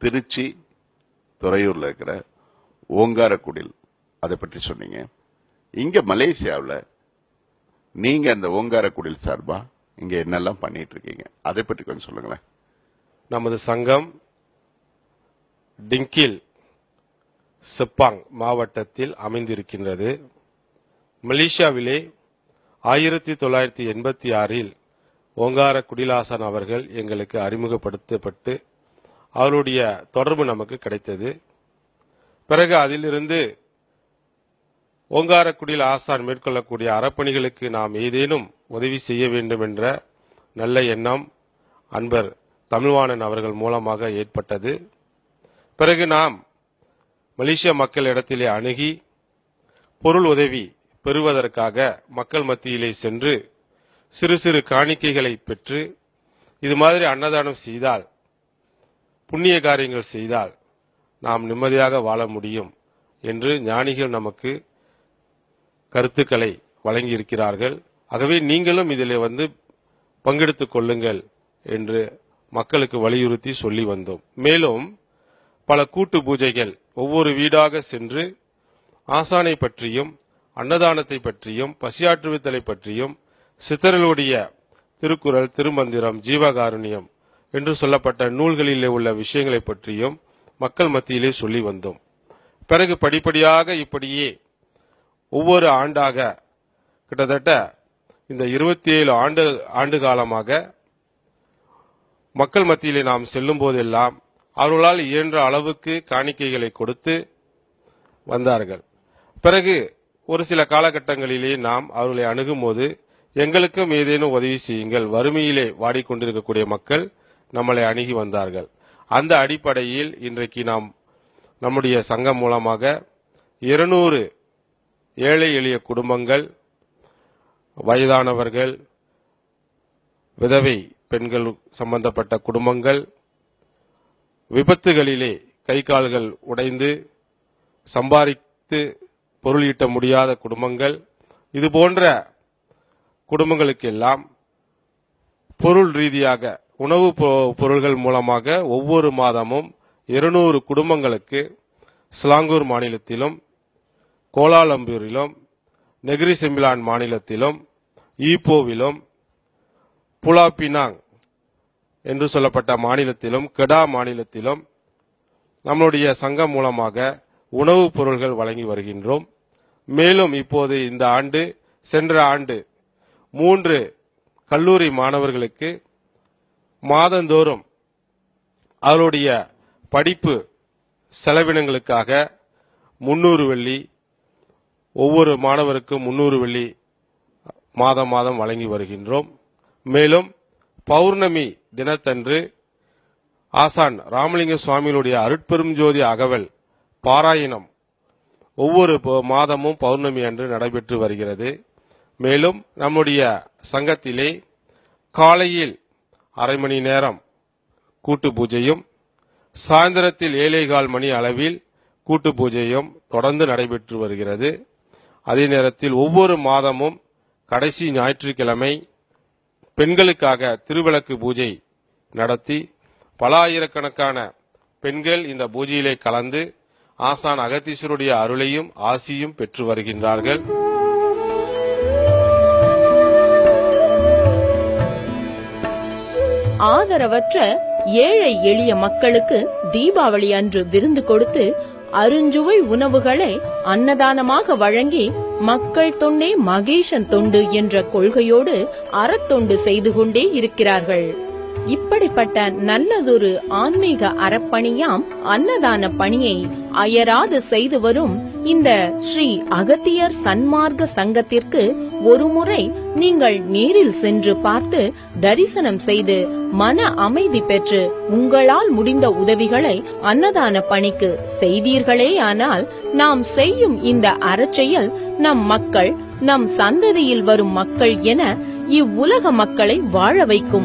திருச்சி துறையூர்ல இருக்கிற ஓங்காரக்குடில் அதை பற்றி சொன்னீங்க இங்க மலேசியாவுல நீங்க அந்த ஓங்காரக்குடில் சார்பா இங்க என்னெல்லாம் பண்ணிட்டு இருக்கீங்க அதை பற்றி கொஞ்சம் சொல்லுங்களேன் நமது சங்கம் டிங்கில் செப்பாங் மாவட்டத்தில் அமைந்திருக்கின்றது மலேசியாவிலே ஆயிரத்தி தொள்ளாயிரத்தி எண்பத்தி ஆறில் ஓங்கார குடிலாசன் அவர்கள் எங்களுக்கு அறிமுகப்படுத்தப்பட்டு அவருடைய தொடர்பு நமக்கு கிடைத்தது பிறகு அதிலிருந்து ஓங்காரக்குடியில் ஆசான் மேற்கொள்ளக்கூடிய அறப்பணிகளுக்கு நாம் ஏதேனும் உதவி செய்ய வேண்டும் என்ற நல்ல எண்ணம் அன்பர் தமிழ்வாணன் அவர்கள் மூலமாக ஏற்பட்டது பிறகு நாம் மலேசிய மக்களிடத்திலே அணுகி பொருள் உதவி பெறுவதற்காக மக்கள் மத்தியிலே சென்று சிறு சிறு காணிக்கைகளை பெற்று இது மாதிரி அன்னதானம் செய்தால் புண்ணிய காரியங்கள் செய்தால் நாம் நிம்மதியாக வாழ முடியும் என்று ஞானிகள் நமக்கு கருத்துக்களை வழங்கியிருக்கிறார்கள் ஆகவே நீங்களும் இதில் வந்து பங்கெடுத்துக் கொள்ளுங்கள் என்று மக்களுக்கு வலியுறுத்தி சொல்லி வந்தோம் மேலும் பல கூட்டு பூஜைகள் ஒவ்வொரு வீடாக சென்று ஆசானை பற்றியும் அன்னதானத்தை பற்றியும் பசியாற்றுவித்தலை பற்றியும் சித்தர்களுடைய திருக்குறள் திருமந்திரம் ஜீவகாருண்யம் என்று சொல்லப்பட்ட நூல்களிலே உள்ள விஷயங்களை பற்றியும் மக்கள் மத்தியிலே சொல்லி வந்தோம் பிறகு படிப்படியாக இப்படியே ஒவ்வொரு ஆண்டாக கிட்டத்தட்ட இந்த இருபத்தி ஏழு ஆண்டு ஆண்டு காலமாக மக்கள் மத்தியிலே நாம் செல்லும் போதெல்லாம் அவர்களால் இயன்ற அளவுக்கு காணிக்கைகளை கொடுத்து வந்தார்கள் பிறகு ஒரு சில காலகட்டங்களிலே நாம் அவர்களை அணுகும்போது எங்களுக்கும் ஏதேனும் உதவி செய்யுங்கள் வறுமையிலே வாடிக்கொண்டிருக்கக்கூடிய மக்கள் நம்மளை அணுகி வந்தார்கள் அந்த அடிப்படையில் இன்றைக்கு நாம் நம்முடைய சங்கம் மூலமாக இருநூறு ஏழை எளிய குடும்பங்கள் வயதானவர்கள் விதவை பெண்கள் சம்பந்தப்பட்ட குடும்பங்கள் விபத்துகளிலே கை கால்கள் உடைந்து சம்பாதித்து பொருள் ஈட்ட முடியாத குடும்பங்கள் இது போன்ற குடும்பங்களுக்கெல்லாம் பொருள் ரீதியாக உணவு பொ- பொருள்கள் மூலமாக ஒவ்வொரு மாதமும் இருநூறு குடும்பங்களுக்கு ஸ்லாங்கூர் மாநிலத்திலும் கோலாலம்பூரிலும் நெகிரி செம்பிலான் மாநிலத்திலும் ஈப்போவிலும் புலாபினாங் என்று சொல்லப்பட்ட மாநிலத்திலும் கெடா மாநிலத்திலும் நம்முடைய சங்கம் மூலமாக உணவுப் பொருள்கள் வழங்கி வருகின்றோம் மேலும் இப்போது இந்த ஆண்டு சென்ற ஆண்டு மூன்று கல்லூரி மாணவர்களுக்கு மாதந்தோறும் அவருடைய படிப்பு செலவினங்களுக்காக முன்னூறு வெள்ளி ஒவ்வொரு மாணவருக்கும் முன்னூறு வெள்ளி மாதம் மாதம் வழங்கி வருகின்றோம் மேலும் பௌர்ணமி தினத்தன்று ஆசான் ராமலிங்க சுவாமிகளுடைய அருட்பெரும் ஜோதி அகவல் பாராயணம் ஒவ்வொரு ப- மாதமும் பௌர்ணமி அன்று நடைபெற்று வருகிறது மேலும் நம்முடைய சங்கத்திலே காலையில் அரை மணி நேரம் கூட்டு பூஜையும் சாயந்தரத்தில் ஏழேகால் மணி அளவில் கூட்டு பூஜையும் தொடர்ந்து நடைபெற்று வருகிறது அதே நேரத்தில் ஒவ்வொரு மாதமும் கடைசி ஞாயிற்றுக்கிழமை பெண்களுக்காக திருவிளக்கு பூஜை நடத்தி பல ஆயிரக்கணக்கான பெண்கள் இந்த பூஜையிலே கலந்து ஆசான் அகத்தீஸ்வருடைய அருளையும் ஆசியும் பெற்று வருகின்றார்கள் ஆதரவற்ற ஏழை எளிய மக்களுக்கு தீபாவளி அன்று விருந்து கொடுத்து அருஞ்சுவை உணவுகளை அன்னதானமாக வழங்கி மக்கள் தொண்டே மகேசன் தொண்டு என்ற கொள்கையோடு அறத்தொண்டு செய்து கொண்டே இருக்கிறார்கள் இப்படிப்பட்ட நல்லதொரு ஆன்மீக அறப்பணியாம் அன்னதான பணியை அயராது செய்து வரும் இந்த ஸ்ரீ அகத்தியர் சன்மார்க்க சங்கத்திற்கு ஒருமுறை நீங்கள் நேரில் சென்று பார்த்து தரிசனம் செய்து மன அமைதி பெற்று உங்களால் முடிந்த உதவிகளை அன்னதான பணிக்கு செய்தீர்களேயானால் நாம் செய்யும் இந்த அறச்செயல் நம் மக்கள் நம் சந்ததியில் வரும் மக்கள் என இவ்வுலக மக்களை வாழ வைக்கும்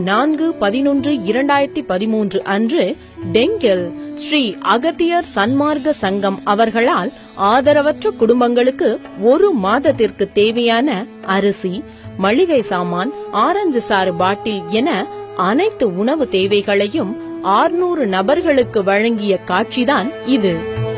நான்கு பதினொன்று இரண்டாயிரத்தி பதிமூன்று அன்று டெங்கில் ஸ்ரீ அகத்தியர் சன்மார்க்க சங்கம் அவர்களால் ஆதரவற்ற குடும்பங்களுக்கு ஒரு மாதத்திற்கு தேவையான அரிசி மளிகை சாமான் ஆரஞ்சு சாறு பாட்டில் என அனைத்து உணவு தேவைகளையும் ஆறுநூறு நபர்களுக்கு வழங்கிய காட்சிதான் இது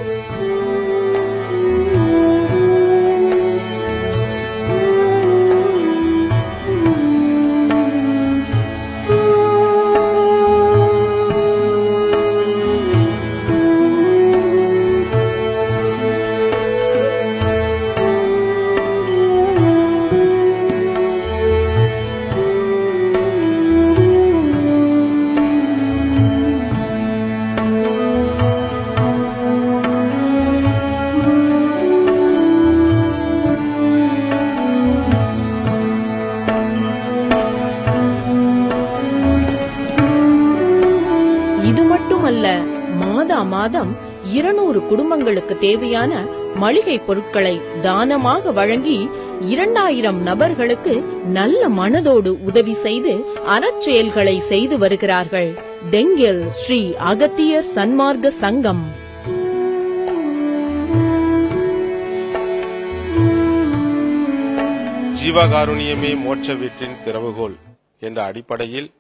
இது மட்டுமல்ல மாதா மாதம் இருநூறு குடும்பங்களுக்கு தேவையான மளிகை பொருட்களை தானமாக வழங்கி இரண்டாயிரம் நபர்களுக்கு நல்ல மனதோடு உதவி செய்து அறச்செயல்களை செய்து வருகிறார்கள் டெங்கில் ஸ்ரீ அகத்தியர் சன்மார்க்க சங்கம் ஜீவகாருண்யமே மோட்ச வீட்டின் திறவுகோல் என்ற அடிப்படையில்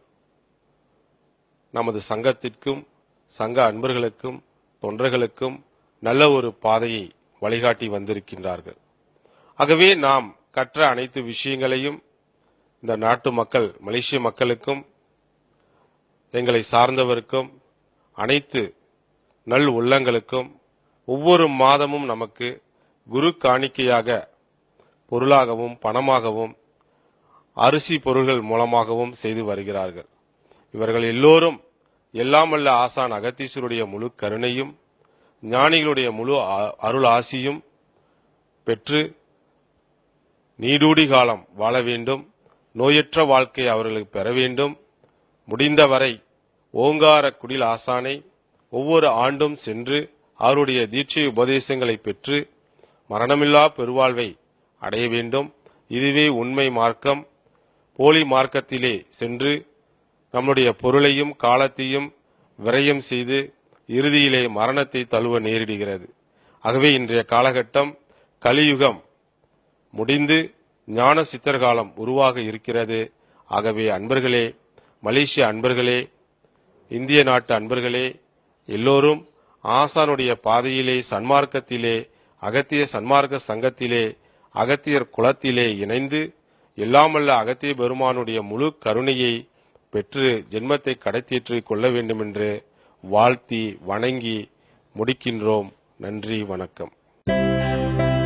நமது சங்கத்திற்கும் சங்க அன்பர்களுக்கும் தொண்டர்களுக்கும் நல்ல ஒரு பாதையை வழிகாட்டி வந்திருக்கின்றார்கள் ஆகவே நாம் கற்ற அனைத்து விஷயங்களையும் இந்த நாட்டு மக்கள் மலேசிய மக்களுக்கும் எங்களை சார்ந்தவருக்கும் அனைத்து நல் உள்ளங்களுக்கும் ஒவ்வொரு மாதமும் நமக்கு குரு காணிக்கையாக பொருளாகவும் பணமாகவும் அரிசி பொருள்கள் மூலமாகவும் செய்து வருகிறார்கள் இவர்கள் எல்லோரும் எல்லாம் வல்ல ஆசான் அகத்தீஸ்வருடைய முழு கருணையும் ஞானிகளுடைய முழு அ- அருள் ஆசியும் பெற்று நீடூடி காலம் வாழ வேண்டும் நோயற்ற வாழ்க்கை அவர்களுக்கு பெற வேண்டும் முடிந்தவரை ஓங்கார குடில் ஆசானை ஒவ்வொரு ஆண்டும் சென்று அவருடைய தீட்சை உபதேசங்களை பெற்று மரணமில்லா பெருவாழ்வை அடைய வேண்டும் இதுவே உண்மை மார்க்கம் போலி மார்க்கத்திலே சென்று நம்முடைய பொருளையும் காலத்தையும் விரயம் செய்து இறுதியிலே மரணத்தை தழுவ நேரிடுகிறது ஆகவே இன்றைய காலகட்டம் கலியுகம் முடிந்து ஞான சித்தர் காலம் உருவாக இருக்கிறது ஆகவே அன்பர்களே மலேசிய அன்பர்களே இந்திய நாட்டு அன்பர்களே எல்லோரும் ஆசானுடைய பாதையிலே சன்மார்க்கத்திலே அகத்திய சன்மார்க்க சங்கத்திலே அகத்தியர் குலத்திலே இணைந்து எல்லாமல்ல அகத்திய பெருமானுடைய முழு கருணையை பெற்று ஜென்மத்தை கடைத்தேற்றிக் கொள்ள வேண்டுமென்று வாழ்த்தி வணங்கி முடிக்கின்றோம் நன்றி வணக்கம்